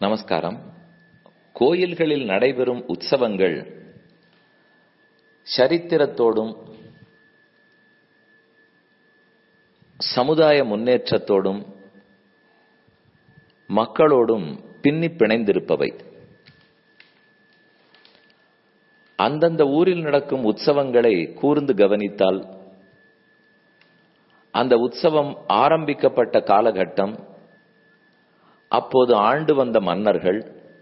நமஸ்காரம் கோயில்களில் நடைபெறும் உற்சவங்கள் சரித்திரத்தோடும் சமுதாய முன்னேற்றத்தோடும் மக்களோடும் பின்னி பிணைந்திருப்பவை அந்தந்த ஊரில் நடக்கும் உற்சவங்களை கூர்ந்து கவனித்தால் அந்த உற்சவம் ஆரம்பிக்கப்பட்ட காலகட்டம் அப்போது ஆண்டு வந்த மன்னர்கள்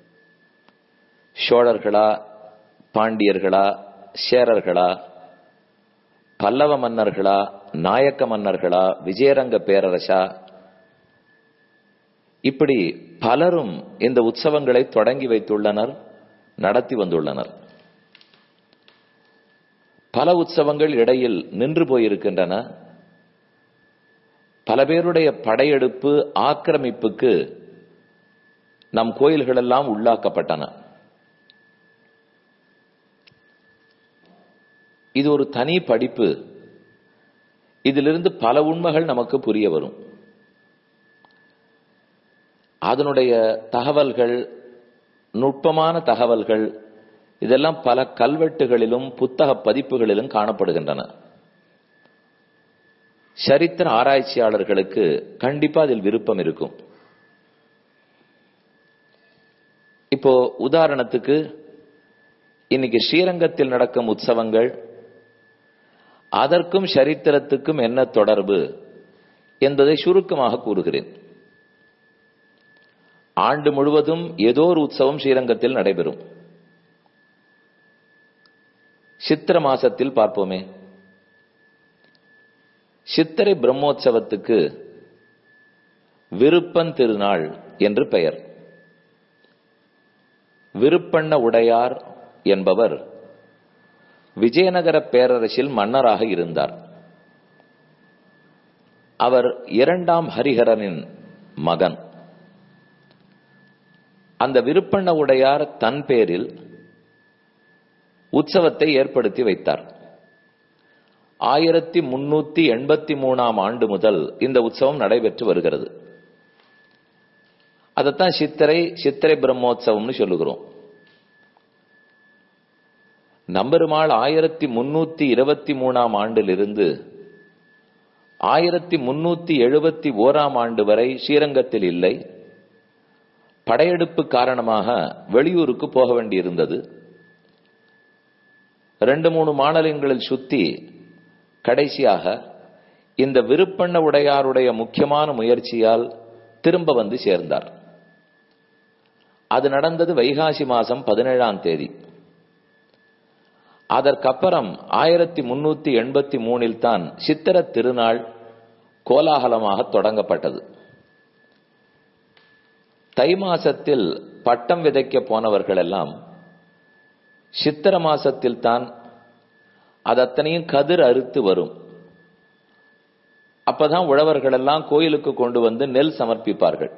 சோழர்களா பாண்டியர்களா சேரர்களா பல்லவ மன்னர்களா நாயக்க மன்னர்களா விஜயரங்க பேரரசா இப்படி பலரும் இந்த உற்சவங்களை தொடங்கி வைத்துள்ளனர் நடத்தி வந்துள்ளனர் பல உற்சவங்கள் இடையில் நின்று போயிருக்கின்றன பல பேருடைய படையெடுப்பு ஆக்கிரமிப்புக்கு நம் கோயில்கள் எல்லாம் உள்ளாக்கப்பட்டன இது ஒரு தனி படிப்பு இதிலிருந்து பல உண்மைகள் நமக்கு புரிய வரும் அதனுடைய தகவல்கள் நுட்பமான தகவல்கள் இதெல்லாம் பல கல்வெட்டுகளிலும் புத்தக பதிப்புகளிலும் காணப்படுகின்றன சரித்திர ஆராய்ச்சியாளர்களுக்கு கண்டிப்பா அதில் விருப்பம் இருக்கும் இப்போ உதாரணத்துக்கு இன்னைக்கு ஸ்ரீரங்கத்தில் நடக்கும் உற்சவங்கள் அதற்கும் சரித்திரத்துக்கும் என்ன தொடர்பு என்பதை சுருக்கமாக கூறுகிறேன் ஆண்டு முழுவதும் ஏதோ ஒரு உற்சவம் ஸ்ரீரங்கத்தில் நடைபெறும் சித்திர மாசத்தில் பார்ப்போமே சித்திரை பிரம்மோற்சவத்துக்கு விருப்பன் திருநாள் என்று பெயர் விருப்பண்ண உடையார் என்பவர் விஜயநகர பேரரசில் மன்னராக இருந்தார் அவர் இரண்டாம் ஹரிஹரனின் மகன் அந்த விருப்பண்ண உடையார் தன் பேரில் உற்சவத்தை ஏற்படுத்தி வைத்தார் ஆயிரத்தி முன்னூத்தி எண்பத்தி மூணாம் ஆண்டு முதல் இந்த உற்சவம் நடைபெற்று வருகிறது அதைத்தான் சித்திரை சித்திரை பிரம்மோற்சவம்னு சொல்லுகிறோம் நம்பெருமாள் ஆயிரத்தி முன்னூத்தி இருபத்தி மூணாம் ஆண்டிலிருந்து ஆயிரத்தி முன்னூத்தி எழுபத்தி ஓராம் ஆண்டு வரை ஸ்ரீரங்கத்தில் இல்லை படையெடுப்பு காரணமாக வெளியூருக்கு போக வேண்டியிருந்தது ரெண்டு மூணு மாநிலங்களில் சுத்தி கடைசியாக இந்த விருப்பண்ண உடையாருடைய முக்கியமான முயற்சியால் திரும்ப வந்து சேர்ந்தார் அது நடந்தது வைகாசி மாசம் பதினேழாம் தேதி அதற்கப்புறம் ஆயிரத்தி முன்னூத்தி எண்பத்தி மூணில் தான் சித்திர திருநாள் கோலாகலமாக தொடங்கப்பட்டது தை மாசத்தில் பட்டம் விதைக்க போனவர்கள் எல்லாம் சித்திர மாசத்தில் தான் அது அத்தனையும் கதிர் அறுத்து வரும் அப்பதான் உழவர்கள் எல்லாம் கோயிலுக்கு கொண்டு வந்து நெல் சமர்ப்பிப்பார்கள்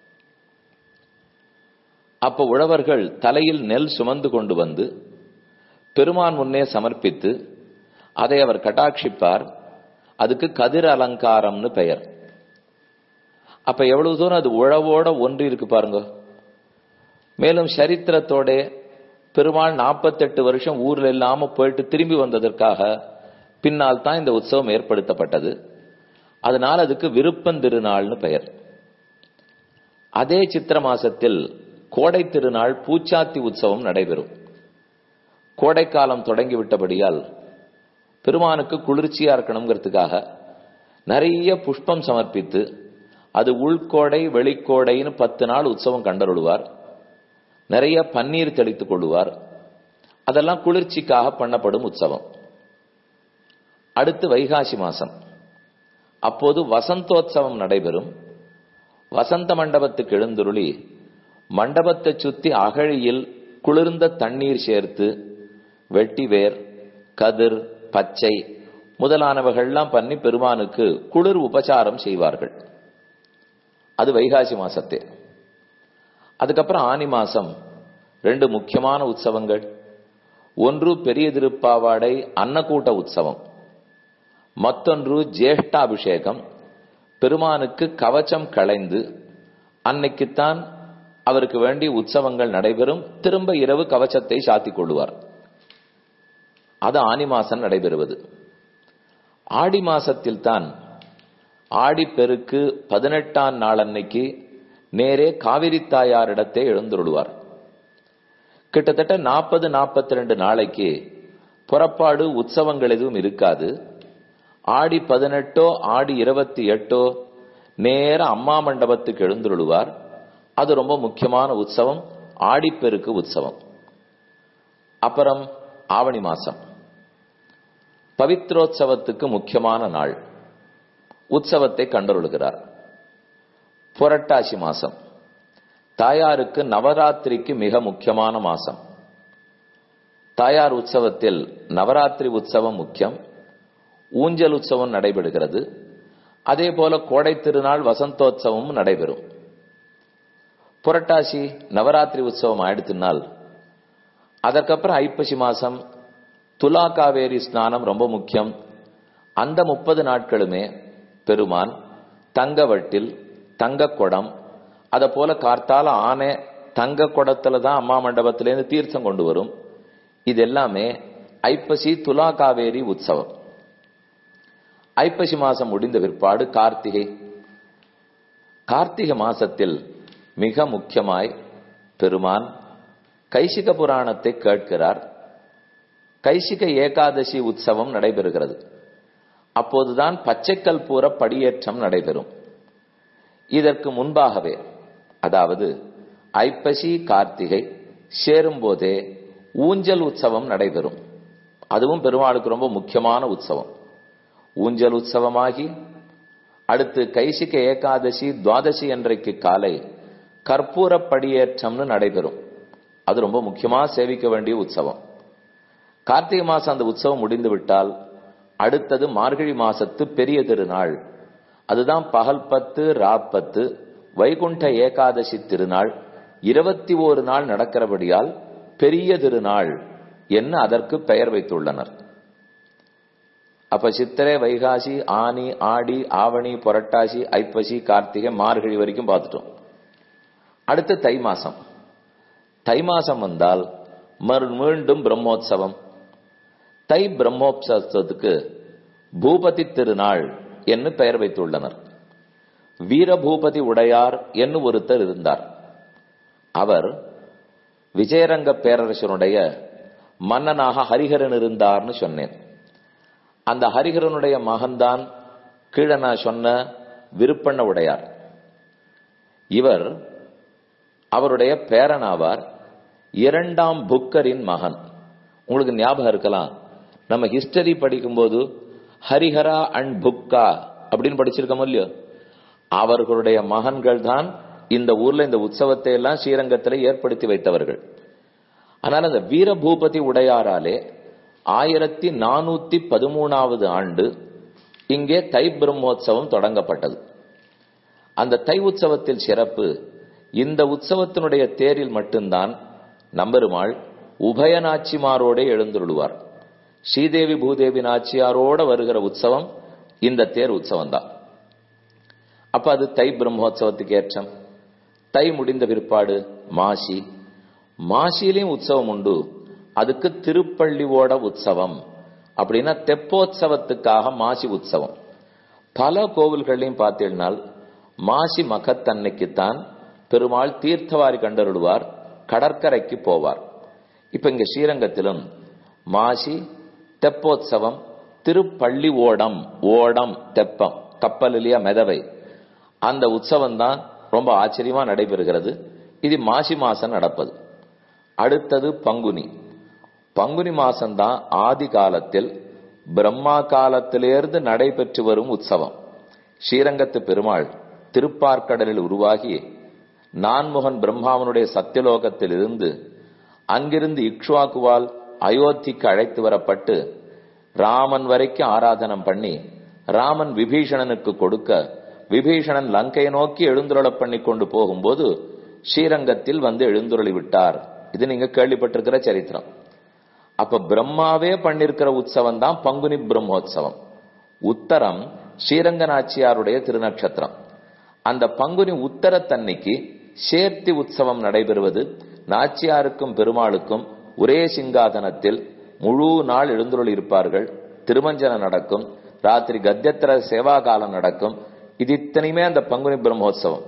அப்ப உழவர்கள் தலையில் நெல் சுமந்து கொண்டு வந்து பெருமான் முன்னே சமர்ப்பித்து அதை அவர் கட்டாட்சிப்பார் அதுக்கு கதிர் அலங்காரம்னு பெயர் அப்ப எவ்வளவு தூரம் அது உழவோட ஒன்றி இருக்கு பாருங்க மேலும் சரித்திரத்தோட பெருமாள் நாற்பத்தெட்டு வருஷம் ஊர்ல இல்லாம போயிட்டு திரும்பி வந்ததற்காக பின்னால் தான் இந்த உற்சவம் ஏற்படுத்தப்பட்டது அதனால அதுக்கு விருப்பம் திருநாள்னு பெயர் அதே சித்திர மாசத்தில் கோடை திருநாள் பூச்சாத்தி உற்சவம் நடைபெறும் கோடைக்காலம் தொடங்கி விட்டபடியால் பெருமானுக்கு குளிர்ச்சியா இருக்கணுங்கிறதுக்காக நிறைய புஷ்பம் சமர்ப்பித்து அது உள்கோடை வெளிக்கோடைன்னு பத்து நாள் உற்சவம் கண்டருடுவார் நிறைய பன்னீர் தெளித்துக் கொள்ளுவார் அதெல்லாம் குளிர்ச்சிக்காக பண்ணப்படும் உற்சவம் அடுத்து வைகாசி மாசம் அப்போது வசந்தோத்சவம் நடைபெறும் வசந்த மண்டபத்துக்கு எழுந்துருளி மண்டபத்தை சுத்தி அகழியில் குளிர்ந்த தண்ணீர் சேர்த்து வெட்டிவேர் கதிர் பச்சை முதலானவர்கள்லாம் பண்ணி பெருமானுக்கு குளிர் உபசாரம் செய்வார்கள் அது வைகாசி மாசத்தே அதுக்கப்புறம் ஆனி மாசம் ரெண்டு முக்கியமான உற்சவங்கள் ஒன்று பெரிய திருப்பாவாடை அன்னக்கூட்ட உற்சவம் மற்றொன்று ஜேஷ்டாபிஷேகம் பெருமானுக்கு கவச்சம் களைந்து அன்னைக்குத்தான் அவருக்கு வேண்டிய உற்சவங்கள் நடைபெறும் திரும்ப இரவு கவச்சத்தை சாத்திக் கொள்ளுவார் அது ஆனி மாசம் நடைபெறுவது ஆடி மாசத்தில் தான் ஆடி பெருக்கு பதினெட்டாம் நாள் அன்னைக்கு நேரே காவிரி தாயாரிடத்தை எழுந்துருடுவார் கிட்டத்தட்ட நாற்பது நாற்பத்தி ரெண்டு நாளைக்கு புறப்பாடு உற்சவங்கள் எதுவும் இருக்காது ஆடி பதினெட்டோ ஆடி இருபத்தி எட்டோ நேர அம்மா மண்டபத்துக்கு எழுந்துருடுவார் அது ரொம்ப முக்கியமான உற்சவம் ஆடிப்பெருக்கு உற்சவம் அப்புறம் ஆவணி மாசம் பவித்ரோத்சவத்துக்கு முக்கியமான நாள் உற்சவத்தை கண்டருளுகிறார் புரட்டாசி மாசம் தாயாருக்கு நவராத்திரிக்கு மிக முக்கியமான மாசம் தாயார் உற்சவத்தில் நவராத்திரி உற்சவம் முக்கியம் ஊஞ்சல் உற்சவம் நடைபெறுகிறது அதே போல கோடை திருநாள் வசந்தோத்சவமும் நடைபெறும் புரட்டாசி நவராத்திரி உற்சவம் ஆயிடுத்தினால் அதற்கப்புறம் ஐப்பசி மாசம் துலா காவேரி ஸ்நானம் ரொம்ப முக்கியம் அந்த முப்பது நாட்களுமே பெருமான் தங்கவட்டில் தங்க குடம் அத போல கார்த்தால ஆனை தங்க குடத்துல தான் அம்மா மண்டபத்திலேருந்து தீர்த்தம் கொண்டு வரும் இது எல்லாமே ஐப்பசி துலா காவேரி உற்சவம் ஐப்பசி மாசம் முடிந்த பிற்பாடு கார்த்திகை கார்த்திகை மாசத்தில் மிக முக்கியமாய் பெருமான் கைசிக புராணத்தை கேட்கிறார் கைசிக ஏகாதசி உற்சவம் நடைபெறுகிறது அப்போதுதான் பச்சைக்கல் பூர படியேற்றம் நடைபெறும் இதற்கு முன்பாகவே அதாவது ஐப்பசி கார்த்திகை சேரும் போதே ஊஞ்சல் உற்சவம் நடைபெறும் அதுவும் பெருமாளுக்கு ரொம்ப முக்கியமான உற்சவம் ஊஞ்சல் உற்சவமாகி அடுத்து கைசிக ஏகாதசி துவாதசி அன்றைக்கு காலை கற்பூர படியேற்றம்னு நடைபெறும் அது ரொம்ப முக்கியமா சேவிக்க வேண்டிய உற்சவம் கார்த்திகை மாசம் அந்த உற்சவம் முடிந்து விட்டால் அடுத்தது மார்கழி மாசத்து பெரிய திருநாள் அதுதான் பகல் பத்து ராப்பத்து வைகுண்ட ஏகாதசி திருநாள் இருபத்தி ஓரு நாள் நடக்கிறபடியால் பெரிய திருநாள் என்ன அதற்கு பெயர் வைத்துள்ளனர் அப்ப சித்திரை வைகாசி ஆனி ஆடி ஆவணி புரட்டாசி ஐப்பசி கார்த்திகை மார்கழி வரைக்கும் பார்த்துட்டோம் அடுத்து தை மாசம் தை மாசம் வந்தால் மறு மீண்டும் பிரம்மோற்சவம் தை பிரம்மோற்சவத்துக்கு பூபதி திருநாள் என்று பெயர் வைத்துள்ளனர் வீரபூபதி உடையார் என்று ஒருத்தர் இருந்தார் அவர் விஜயரங்க பேரரசனுடைய மன்னனாக ஹரிஹரன் இருந்தார்னு சொன்னேன் அந்த ஹரிஹரனுடைய மகன்தான் கீழே நான் சொன்ன விருப்பண்ண உடையார் இவர் அவருடைய பேரனாவார் இரண்டாம் புக்கரின் மகன் உங்களுக்கு ஞாபகம் இருக்கலாம் நம்ம ஹிஸ்டரி படிக்கும்போது ஹரிஹரா அண்ட் புக்கா அப்படின்னு படிச்சிருக்கோம் இல்லையோ அவர்களுடைய மகன்கள் தான் இந்த ஊர்ல இந்த உற்சவத்தை எல்லாம் ஸ்ரீரங்கத்தில் ஏற்படுத்தி வைத்தவர்கள் ஆனால் அந்த வீரபூபதி உடையாராலே ஆயிரத்தி நானூத்தி பதிமூணாவது ஆண்டு இங்கே தை பிரம்மோற்சவம் தொடங்கப்பட்டது அந்த தை உற்சவத்தில் சிறப்பு இந்த உற்சவத்தினுடைய தேரில் மட்டும்தான் நம்பெருமாள் உபய நாச்சிமாரோட எழுந்துருடுவார் ஸ்ரீதேவி பூதேவி நாச்சியாரோட வருகிற உற்சவம் இந்த தேர் உற்சவம் தான் அப்ப அது தை பிரம்மோற்சவத்துக்கு ஏற்றம் தை முடிந்த பிற்பாடு மாசி மாசியிலையும் உற்சவம் உண்டு அதுக்கு திருப்பள்ளிவோட உற்சவம் அப்படின்னா தெப்போற்சவத்துக்காக மாசி உற்சவம் பல கோவில்கள்லையும் பார்த்தீங்கன்னால் மாசி மகத்தன்னைக்குத்தான் பெருமாள் தீர்த்தவாரி கண்டருடுவார் கடற்கரைக்கு போவார் இப்ப இங்க ஸ்ரீரங்கத்திலும் மாசி தெப்போற்சவம் திருப்பள்ளி ஓடம் ஓடம் தெப்பம் கப்பல் இல்லையா மெதவை அந்த உற்சவம் தான் ரொம்ப ஆச்சரியமா நடைபெறுகிறது இது மாசி மாசம் நடப்பது அடுத்தது பங்குனி பங்குனி மாசம்தான் ஆதி காலத்தில் பிரம்மா காலத்திலிருந்து நடைபெற்று வரும் உற்சவம் ஸ்ரீரங்கத்து பெருமாள் திருப்பார்க்கடலில் உருவாகி நான்முகன் பிரம்மாவனுடைய சத்தியலோகத்தில் இருந்து அங்கிருந்து இக்ஷ்வாக்குவால் அயோத்திக்கு அழைத்து வரப்பட்டு ராமன் வரைக்கும் ஆராதனம் பண்ணி ராமன் விபீஷணனுக்கு கொடுக்க விபீஷணன் லங்கையை நோக்கி எழுந்துருளப் பண்ணி கொண்டு போகும்போது ஸ்ரீரங்கத்தில் வந்து எழுந்துருளி விட்டார் இது நீங்க கேள்விப்பட்டிருக்கிற சரித்திரம் அப்ப பிரம்மாவே பண்ணிருக்கிற உற்சவம் தான் பங்குனி பிரம்மோற்சவம் உத்தரம் ஸ்ரீரங்க நாச்சியாருடைய திருநட்சத்திரம் அந்த பங்குனி உத்தரத்தன்னைக்கு சேர்த்தி உற்சவம் நடைபெறுவது நாச்சியாருக்கும் பெருமாளுக்கும் ஒரே சிங்காதனத்தில் முழு நாள் எழுந்துருள் இருப்பார்கள் திருமஞ்சனம் நடக்கும் ராத்திரி கத்தியத்திர சேவா காலம் நடக்கும் இது இத்தனையுமே அந்த பங்குனி பிரம்மோற்சவம்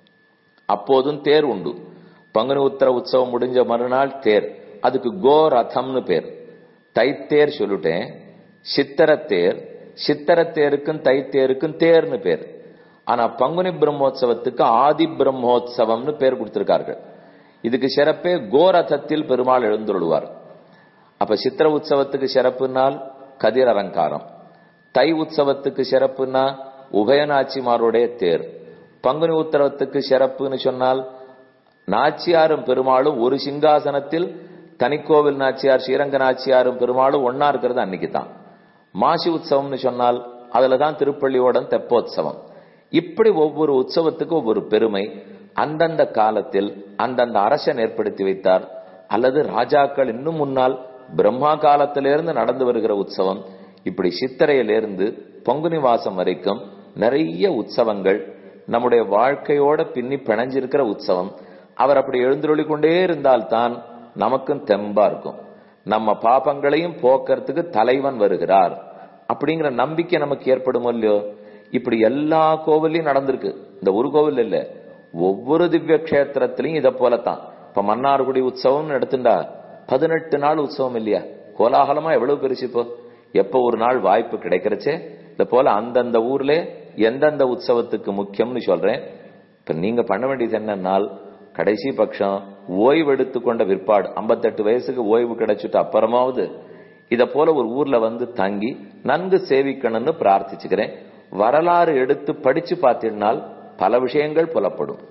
அப்போதும் தேர் உண்டு பங்குனி உத்தர உற்சவம் முடிஞ்ச மறுநாள் தேர் அதுக்கு கோ ரதம்னு பேர் தைத்தேர் சொல்லிட்டேன் சித்தரத்தேர் சித்தரத்தேருக்கும் தைத்தேருக்கும் தேர்னு பேர் ஆனா பங்குனி பிரம்மோற்சவத்துக்கு ஆதி பிரம்மோற்சவம்னு பேர் கொடுத்திருக்கார்கள் இதுக்கு சிறப்பே கோரதத்தில் பெருமாள் எழுந்துருளுவார் அப்ப சித்திர உற்சவத்துக்கு சிறப்புனால் கதிர் அலங்காரம் தை உற்சவத்துக்கு சிறப்புனா உபயநாச்சிமாருடைய தேர் பங்குனி உத்தரவத்துக்கு சிறப்புன்னு சொன்னால் நாச்சியாரும் பெருமாளும் ஒரு சிங்காசனத்தில் தனிக்கோவில் நாச்சியார் ஸ்ரீரங்க நாச்சியாரும் பெருமாளும் ஒன்னா இருக்கிறது அன்னைக்கு தான் மாசி உற்சவம்னு சொன்னால் அதுலதான் திருப்பள்ளியோடன் தெப்போத்சவம் இப்படி ஒவ்வொரு உற்சவத்துக்கு ஒவ்வொரு பெருமை அந்தந்த காலத்தில் அந்தந்த அரசன் ஏற்படுத்தி வைத்தார் அல்லது ராஜாக்கள் இன்னும் முன்னால் பிரம்மா காலத்திலிருந்து நடந்து வருகிற உற்சவம் இப்படி சித்திரையிலிருந்து பங்குனி வாசம் வரைக்கும் நிறைய உற்சவங்கள் நம்முடைய வாழ்க்கையோட பின்னி பிணைஞ்சிருக்கிற உற்சவம் அவர் அப்படி எழுந்துருளி கொண்டே இருந்தால்தான் நமக்கும் தெம்பா இருக்கும் நம்ம பாபங்களையும் போக்குறதுக்கு தலைவன் வருகிறார் அப்படிங்கிற நம்பிக்கை நமக்கு ஏற்படும் இல்லையோ இப்படி எல்லா கோவிலையும் நடந்திருக்கு இந்த ஒரு கோவில் இல்ல ஒவ்வொரு திவ்ய கஷேத்திரத்திலையும் இதை போலத்தான் இப்ப மன்னார்குடி உற்சவம் எடுத்துட்டா பதினெட்டு நாள் உற்சவம் இல்லையா கோலாகலமா எவ்வளவு பெருசு இப்போ எப்ப ஒரு நாள் வாய்ப்பு கிடைக்கிறச்சே இத போல அந்தந்த ஊர்ல எந்தெந்த உற்சவத்துக்கு முக்கியம்னு சொல்றேன் இப்ப நீங்க பண்ண வேண்டியது என்னன்னால் கடைசி பட்சம் ஓய்வு எடுத்துக்கொண்ட விற்பாடு ஐம்பத்தெட்டு வயசுக்கு ஓய்வு கிடைச்சிட்டு அப்புறமாவது இத போல ஒரு ஊர்ல வந்து தங்கி நன்கு சேவிக்கணும்னு பிரார்த்திச்சுக்கிறேன் வரலாறு எடுத்து படிச்சு பார்த்தீங்கன்னால் பல விஷயங்கள் புலப்படும்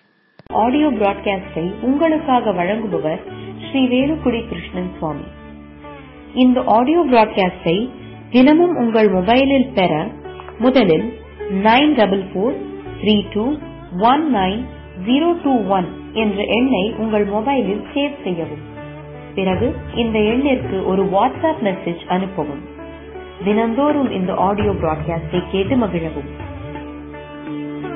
ஆடியோ பிராட்காஸ்டை உங்களுக்காக வழங்குபவர் ஸ்ரீ வேலுக்குடி கிருஷ்ணன் சுவாமி இந்த ஆடியோ பிராட்காஸ்டை தினமும் உங்கள் மொபைலில் பெற முதலில் nine double four three two one nine zero two one என்ற எண்ணை உங்கள் மொபைலில் சேவ் செய்யவும் பிறகு இந்த எண்ணிற்கு ஒரு வாட்ஸ்அப் மெசேஜ் அனுப்பவும் தினந்தோறும் இந்த ஆடியோ பிராட்காஸ்டை கேட்டு மகிழவும்